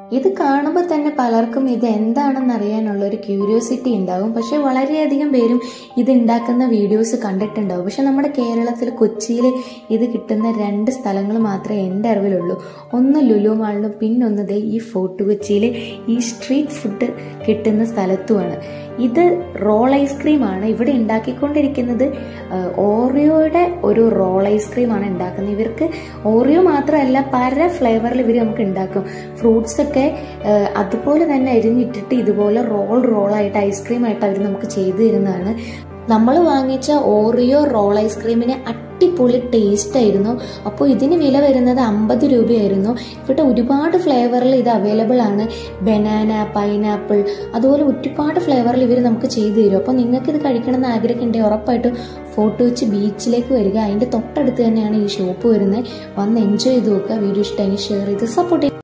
ഇത് കാണുമ്പോൾ തന്നെ പലർക്കും ഇത് എന്താണെന്ന് അറിയാനുള്ള ഒരു ക്യൂരിയോസിറ്റി ഉണ്ടാകും പക്ഷെ വളരെയധികം പേരും ഇത് ഉണ്ടാക്കുന്ന വീഡിയോസ് കണ്ടിട്ടുണ്ടാവും പക്ഷെ നമ്മുടെ കേരളത്തിൽ കൊച്ചിയിൽ ഇത് കിട്ടുന്ന രണ്ട് സ്ഥലങ്ങൾ മാത്രമേ എൻ്റെ അറിവിലുള്ളൂ ഒന്ന് ലുലു മാളിലും പിന്നൊന്ന് ദേ ഈ ഫോർട്ട് കൊച്ചിയിൽ ഈ സ്ട്രീറ്റ് ഫുഡ് കിട്ടുന്ന സ്ഥലത്തുമാണ് ഇത് റോൾ ഐസ്ക്രീമാണ് ഇവിടെ ഉണ്ടാക്കിക്കൊണ്ടിരിക്കുന്നത് ഓറിയോയുടെ ഒരു റോൾ ഐസ്ക്രീമാണ് ഉണ്ടാക്കുന്നത് ഇവർക്ക് ഓറിയോ മാത്രമല്ല പല ഫ്ലേവറിൽ ഇവർ നമുക്ക് ഉണ്ടാക്കും ഫ്രൂട്ട്സ് ഒക്കെ അതുപോലെ തന്നെ അരിഞ്ഞിട്ടിട്ട് ഇതുപോലെ റോൾ റോളായിട്ട് ഐസ്ക്രീം ആയിട്ട് അവർ നമുക്ക് ചെയ്തു തരുന്നതാണ് നമ്മൾ വാങ്ങിച്ച ഓറിയോ റോൾ ഐസ്ക്രീമിന് അടിപൊളി ടേസ്റ്റ് ആയിരുന്നു അപ്പോൾ ഇതിന് വില വരുന്നത് അമ്പത് രൂപയായിരുന്നു ഇവിടെ ഒരുപാട് ഫ്ലേവറിൽ ഇത് അവൈലബിൾ ആണ് ബനാന പൈനാപ്പിൾ അതുപോലെ ഒരുപാട് ഫ്ലേവറിൽ ഇവർ നമുക്ക് ചെയ്തു തരും അപ്പോൾ നിങ്ങൾക്ക് ഇത് കഴിക്കണമെന്ന് ആഗ്രഹമുണ്ടെങ്കിൽ ഉറപ്പായിട്ടും ഫോട്ടോ വെച്ച് ബീച്ചിലേക്ക് വരിക അതിൻ്റെ തൊട്ടടുത്ത് തന്നെയാണ് ഈ ഷോപ്പ് വരുന്നത് വന്ന് എൻജോയ് ചെയ്ത് നോക്കുക വീഡിയോ ഇഷ്ടമെങ്കിൽ ഷെയർ ചെയ്ത് സപ്പോർട്ട്